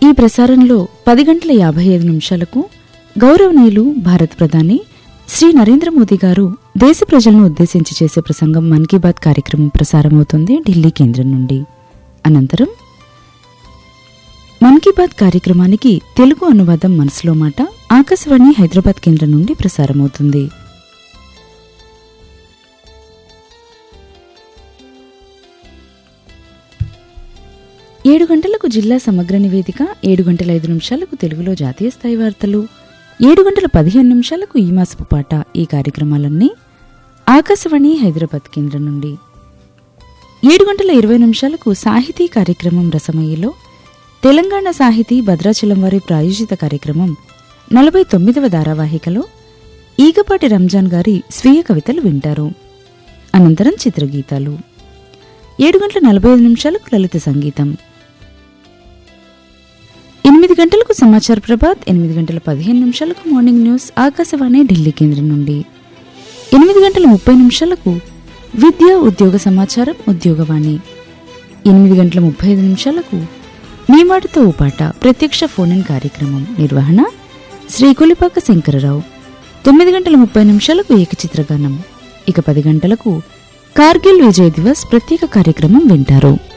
ఈ ప్రసారంలో పది గంటల యాభై ఐదు నిమిషాలకు గౌరవనీయులు భారత ప్రధాని శ్రీ నరేంద్ర మోదీ గారు దేశ ప్రజలను ఉద్దేశించి చేసే ప్రసంగం మన్ కీ బాత్ కార్యక్రమం ప్రసారమవుతుంది ఢిల్లీ కేంద్రం నుండి అనంతరం మన్ కీ బాత్ కార్యక్రమానికి తెలుగు అనువాదం మనసులో మాట ఆకాశవాణి హైదరాబాద్ కేంద్రం నుండి ప్రసారమవుతుంది ఏడు గంటలకు జిల్లా సమగ్ర నివేదిక ఏడు గంటల ఐదు నిమిషాలకు తెలుగులో జాతీయ స్థాయి వార్తలు ఏడు గంటల పదిహేను నిమిషాలకు ఈ మాసపు పాట ఈ కార్యక్రమాలన్నీ ఆకాశవాణి హైదరాబాద్ కేంద్రం నుండి ఏడు గంటల ఇరవై నిమిషాలకు సాహితీ కార్యక్రమం రసమయ్యలో తెలంగాణ సాహితీ భద్రాచలం వారి ప్రాయోజిత కార్యక్రమం నలభై తొమ్మిదవ ధారావాహికలో ఈగపాటి రంజాన్ గారి స్వీయ కవితలు వింటారు అనంతరం చిత్రగీతాలు ఏడు గంటల నలభై ఐదు నిమిషాలకు లలిత సంగీతం ఎనిమిది గంటలకు సమాచార ప్రభాత్ ఎనిమిది గంటల పదిహేను నిమిషాలకు మార్నింగ్ న్యూస్ ఆకాశవాణి ఢిల్లీ కేంద్రం నుండి ఎనిమిది గంటల ముప్పై నిమిషాలకు విద్య ఉద్యోగ సమాచారం ఉద్యోగవాణి ఎనిమిది గంటల ముప్పై ఐదు నిమిషాలకు మీ మాటతో ఓ పాట ప్రత్యక్ష ఫోన్ ఇన్ కార్యక్రమం నిర్వహణ శ్రీ కొలిపాక శంకరరావు తొమ్మిది గంటల ముప్పై నిమిషాలకు ఏకచిత్రగానం ఇక పది గంటలకు కార్గిల్ విజయ్ దివస్ ప్రత్యేక కార్యక్రమం వింటారు